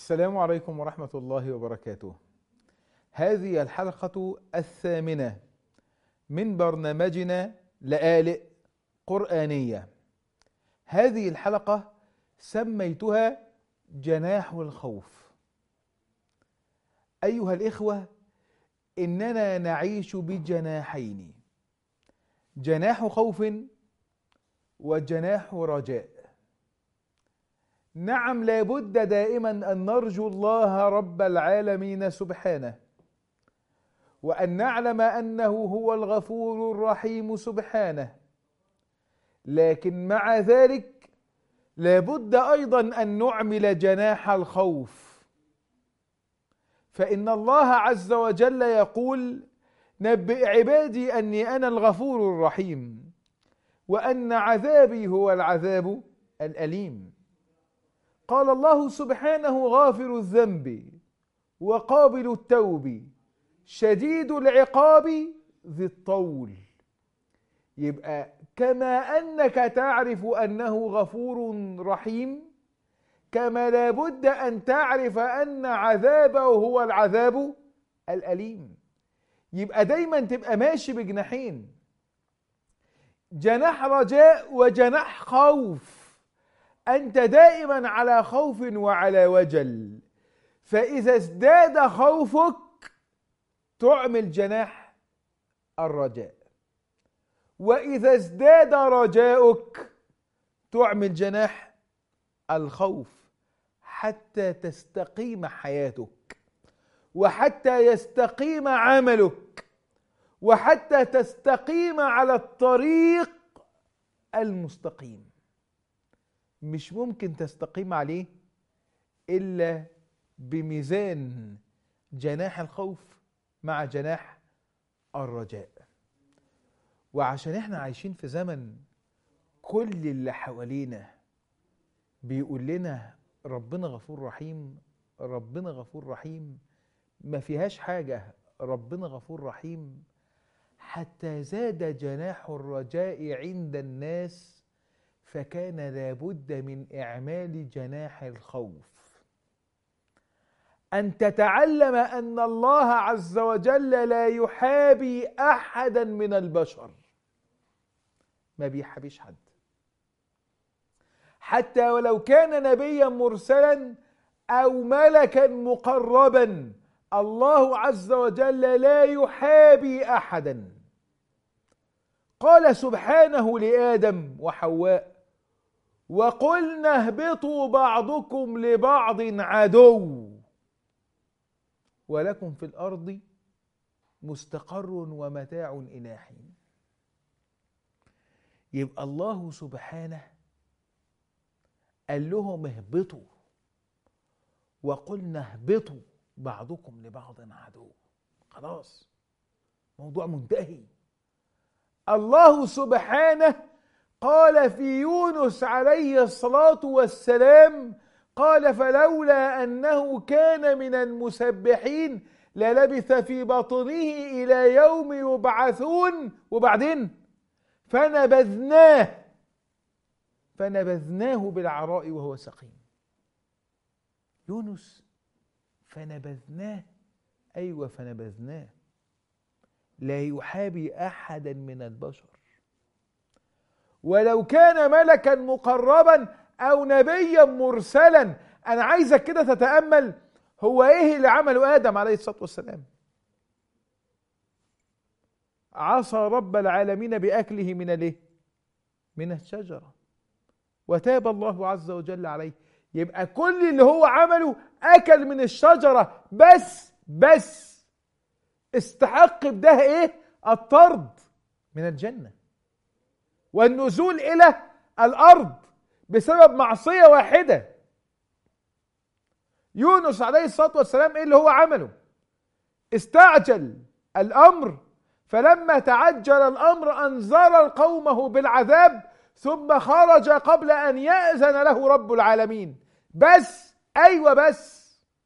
السلام عليكم ورحمة الله وبركاته. هذه الحلقة الثامنة من برنامجنا لآلئ قرآنية. هذه الحلقة سميتها جناح الخوف. أيها الإخوة، إننا نعيش بجناحين. جناح خوف وجناح رجاء. نعم لابد دائما ان نرجو الله رب العالمين سبحانه وان نعلم انه هو الغفور الرحيم سبحانه لكن مع ذلك لابد ايضا ان نعمل جناح الخوف فان الله عز وجل يقول نبئ عبادي اني انا الغفور الرحيم وان عذابي هو العذاب الاليم قال الله سبحانه غافر الذنب وقابل التوب شديد العقاب ذي الطول يبقى كما انك تعرف انه غفور رحيم كما لابد ان تعرف ان عذابه هو العذاب الاليم يبقى دايما تبقى ماشي بجناحين جناح رجاء وجناح خوف أنت دائما على خوف وعلى وجل فإذا ازداد خوفك تعمل جناح الرجاء وإذا ازداد رجاؤك تعمل جناح الخوف حتى تستقيم حياتك وحتى يستقيم عملك وحتى تستقيم على الطريق المستقيم مش ممكن تستقيم عليه الا بميزان جناح الخوف مع جناح الرجاء وعشان احنا عايشين في زمن كل اللي حوالينا بيقول لنا ربنا غفور رحيم ربنا غفور رحيم ما فيهاش حاجة ربنا غفور رحيم حتى زاد جناح الرجاء عند الناس فكان لابد من اعمال جناح الخوف ان تتعلم ان الله عز وجل لا يحابي احدا من البشر ما بيحابيش حد حتى ولو كان نبيا مرسلا او ملكا مقربا الله عز وجل لا يحابي احدا قال سبحانه لادم وحواء وقلنا اهبطوا بعضكم لبعض عدو ولكم في الارض مستقر ومتاع الى حين يبقى الله سبحانه قال لهم اهبطوا وقلنا اهبطوا بعضكم لبعض عدو خلاص موضوع منتهي الله سبحانه قال في يونس عليه الصلاة والسلام قال فلولا أنه كان من المسبحين للبث في بطنه إلى يوم يبعثون وبعدين فنبذناه فنبذناه بالعراء وهو سقيم يونس فنبذناه أيوة فنبذناه لا يحابي أحدا من البشر ولو كان ملكا مقربا او نبيا مرسلا انا عايزك كده تتامل هو ايه اللي عمله ادم عليه الصلاه والسلام عصى رب العالمين باكله من الايه من الشجره وتاب الله عز وجل عليه يبقى كل اللي هو عمله اكل من الشجره بس بس استحق بده ايه الطرد من الجنه والنزول الى الارض بسبب معصيه واحده يونس عليه الصلاه والسلام ايه اللي هو عمله استعجل الامر فلما تعجل الامر انذر قومه بالعذاب ثم خرج قبل ان ياذن له رب العالمين بس ايوه بس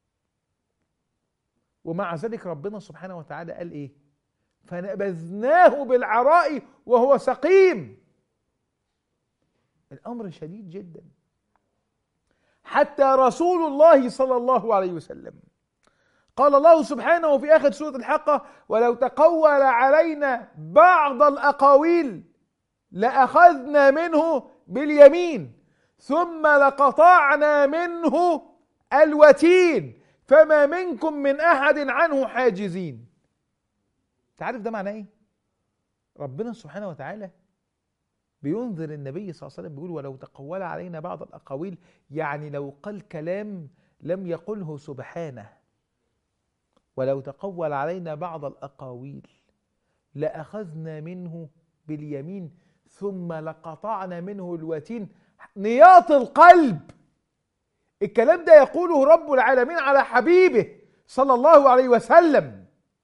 ومع ذلك ربنا سبحانه وتعالى قال ايه فنبذناه بالعراء وهو سقيم الامر شديد جدا حتى رسول الله صلى الله عليه وسلم قال الله سبحانه في آخر سورة الحقة ولو تقول علينا بعض الأقاويل لأخذنا منه باليمين ثم لقطعنا منه الوتين فما منكم من أحد عنه حاجزين تعرف ده معناه ايه ربنا سبحانه وتعالى بينذر النبي صلى الله عليه وسلم بيقول ولو تقول علينا بعض الأقاويل يعني لو قال كلام لم يقله سبحانه ولو تقول علينا بعض الأقاويل لأخذنا منه باليمين ثم لقطعنا منه الوتين نياط القلب الكلام ده يقوله رب العالمين على حبيبه صلى الله عليه وسلم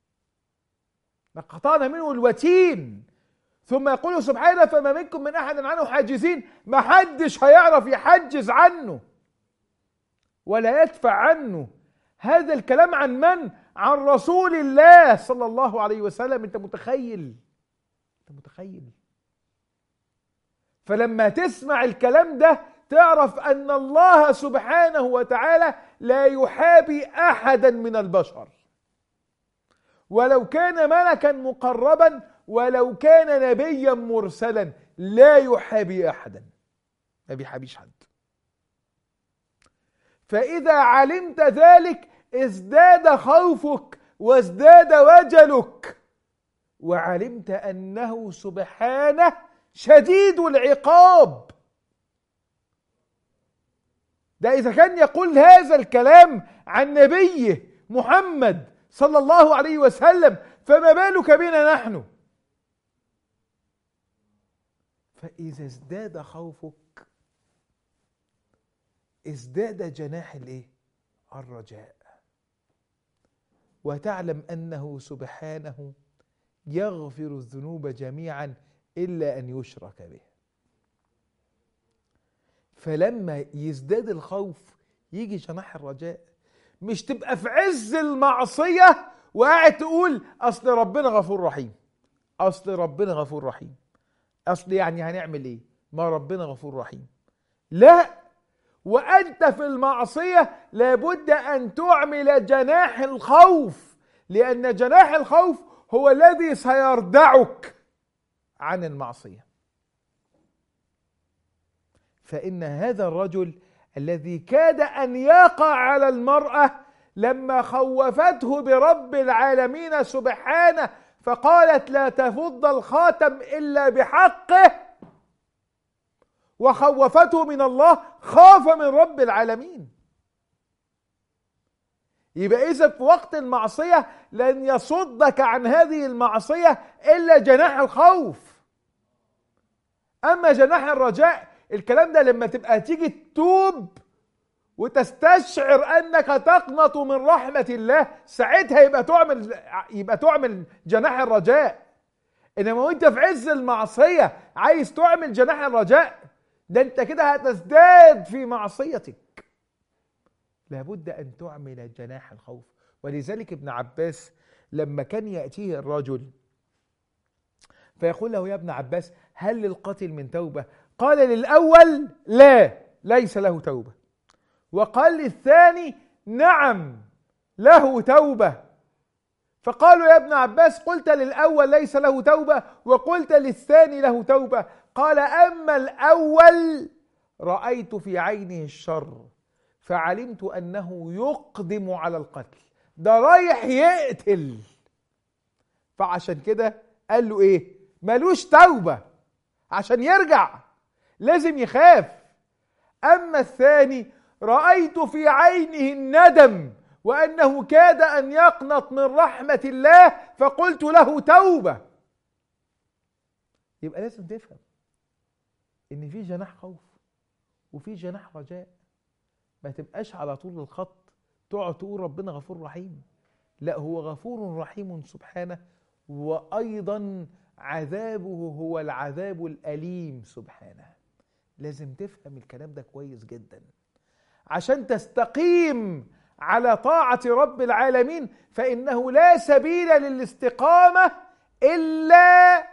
لقطعنا منه الوتين ثم يقول سبحانه فما منكم من احد عنه حاجزين ما حدش هيعرف يحجز عنه ولا يدفع عنه هذا الكلام عن من عن رسول الله صلى الله عليه وسلم انت متخيل انت متخيل فلما تسمع الكلام ده تعرف ان الله سبحانه وتعالى لا يحابي احدا من البشر ولو كان ملكا مقربا ولو كان نبيا مرسلا لا يحابي احدا ما بيحابيش حد فاذا علمت ذلك ازداد خوفك وازداد وجلك وعلمت انه سبحانه شديد العقاب ده اذا كان يقول هذا الكلام عن نبيه محمد صلى الله عليه وسلم فما بالك بنا نحن فاذا ازداد خوفك ازداد جناح الايه الرجاء وتعلم انه سبحانه يغفر الذنوب جميعا الا ان يشرك به فلما يزداد الخوف يجي جناح الرجاء مش تبقى في عز المعصيه وقاعد تقول اصل ربنا غفور رحيم اصل ربنا غفور رحيم اصل يعني هنعمل ايه ما ربنا غفور رحيم لا وانت في المعصيه لابد ان تعمل جناح الخوف لان جناح الخوف هو الذي سيردعك عن المعصيه فان هذا الرجل الذي كاد ان يقع على المراه لما خوفته برب العالمين سبحانه فقالت لا تفض الخاتم الا بحقه وخوفته من الله خاف من رب العالمين يبقى اذا في وقت المعصيه لن يصدك عن هذه المعصيه الا جناح الخوف اما جناح الرجاء الكلام ده لما تبقى تيجي تتوب وتستشعر انك تقنط من رحمه الله ساعتها يبقى تعمل يبقى تعمل جناح الرجاء انما وانت في عز المعصيه عايز تعمل جناح الرجاء ده انت كده هتزداد في معصيتك لابد ان تعمل جناح الخوف ولذلك ابن عباس لما كان ياتيه الرجل فيقول له يا ابن عباس هل للقاتل من توبه قال للاول لا ليس له توبه وقال للثاني نعم له توبه فقالوا يا ابن عباس قلت للاول ليس له توبه وقلت للثاني له توبه قال اما الاول رايت في عينه الشر فعلمت انه يقدم على القتل ده رايح يقتل فعشان كده قال له ايه ملوش توبه عشان يرجع لازم يخاف اما الثاني رايت في عينه الندم وانه كاد ان يقنط من رحمه الله فقلت له توبه يبقى لازم تفهم ان في جناح خوف وفي جناح رجاء ما تبقاش على طول الخط تقعد تقول ربنا غفور رحيم لا هو غفور رحيم سبحانه وايضا عذابه هو العذاب الاليم سبحانه لازم تفهم الكلام ده كويس جدا عشان تستقيم على طاعه رب العالمين فانه لا سبيل للاستقامه الا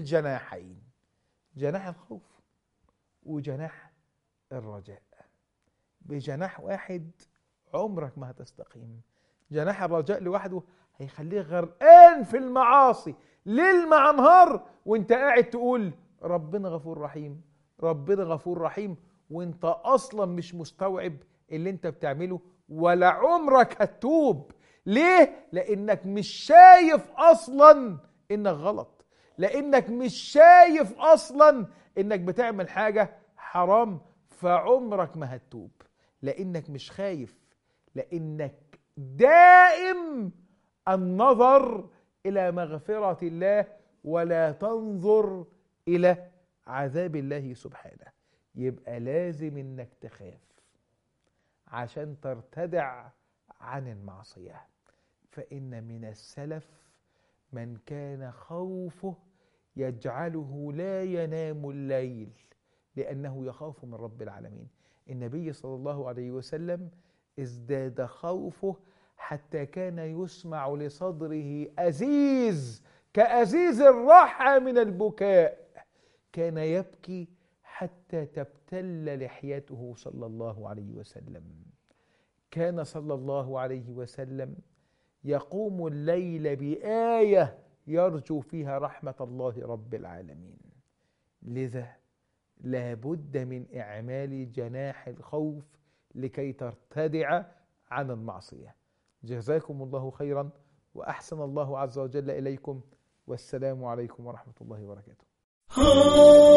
بالجناحين جناح الخوف وجناح الرجاء بجناح واحد عمرك ما هتستقيم جناح الرجاء لوحده هيخليك غرقان في المعاصي ليل مع نهار وانت قاعد تقول ربنا غفور رحيم ربنا غفور رحيم وانت اصلا مش مستوعب اللي انت بتعمله ولا عمرك هتتوب ليه لانك مش شايف اصلا انك غلط لانك مش شايف اصلا انك بتعمل حاجه حرام فعمرك ما هتتوب لانك مش خايف لانك دائم النظر الى مغفره الله ولا تنظر الى عذاب الله سبحانه يبقى لازم انك تخاف عشان ترتدع عن المعصيه فان من السلف من كان خوفه يجعله لا ينام الليل لانه يخاف من رب العالمين النبي صلى الله عليه وسلم ازداد خوفه حتى كان يسمع لصدره أزيز كأزيز الرحى من البكاء كان يبكي حتى تبتل لحيته صلى الله عليه وسلم كان صلى الله عليه وسلم يقوم الليل بآية يرجو فيها رحمة الله رب العالمين لذا لا بد من إعمال جناح الخوف لكي ترتدع عن المعصية جزاكم الله خيرا وأحسن الله عز وجل إليكم والسلام عليكم ورحمة الله وبركاته